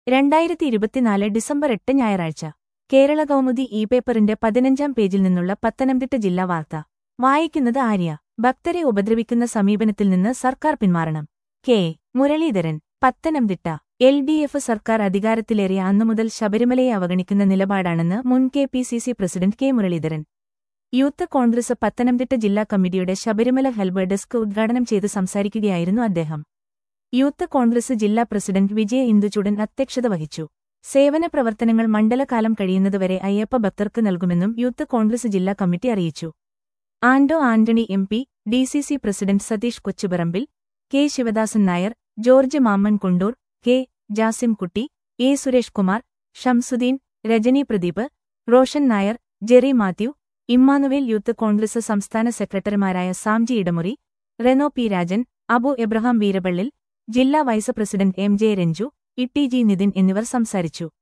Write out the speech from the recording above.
രണ്ടായിരത്തി ഇരുപത്തിനാല് ഡിസംബർ എട്ട് ഞായറാഴ്ച കേരള കൗമുദി ഇ പേപ്പറിന്റെ പതിനഞ്ചാം പേജിൽ നിന്നുള്ള പത്തനംതിട്ട ജില്ലാ വാർത്ത വായിക്കുന്നത് ആര്യ ഭക്തരെ ഉപദ്രവിക്കുന്ന സമീപനത്തിൽ നിന്ന് സർക്കാർ പിന്മാറണം K Muraleedharan Pathanamthitta L D F സർക്കാർ അധികാരത്തിലേറിയ അന്നുമുതൽ ശബരിമലയെ അവഗണിക്കുന്ന നിലപാടാണെന്ന് മുൻ K P C C president K Muraleedharan youth Congress Pathanamthitta ജില്ലാ കമ്മിറ്റിയുടെ ശബരിമല ഹെൽബ് ഡെസ്ക് ഉദ്ഘാടനം ചെയ്ത് സംസാരിക്കുകയായിരുന്നു അദ്ദേഹം യൂത്ത് കോൺഗ്രസ് ജില്ലാ പ്രസിഡന്റ് വിജയ ഇന്ദുചൂടൻ അധ്യക്ഷത വഹിച്ചു സേവന പ്രവർത്തനങ്ങൾ മണ്ഡലകാലം കഴിയുന്നതുവരെ അയ്യപ്പ ഭക്തർക്ക് നൽകുമെന്നും യൂത്ത് കോൺഗ്രസ് ജില്ലാ കമ്മിറ്റി അറിയിച്ചു Anto Antony M P D C C president Satheesh Kochuparambil K Sivadasan Nair George Mammen Kondoor K Jasim Kutty A Suresh Kumar Shamsuddin Rajani Pradeep Roshan Nair Jerry Mathew Immanuel youth Congress സംസ്ഥാന സെക്രട്ടറിമാരായ സാംജി ഇടമുറി റെനോ പി രാജൻ അബു എബ്രഹാം വീരപള്ളിൽ ജില്ലാ vice president M J Ranju E T G Nithin എന്നിവർ സംസാരിച്ചു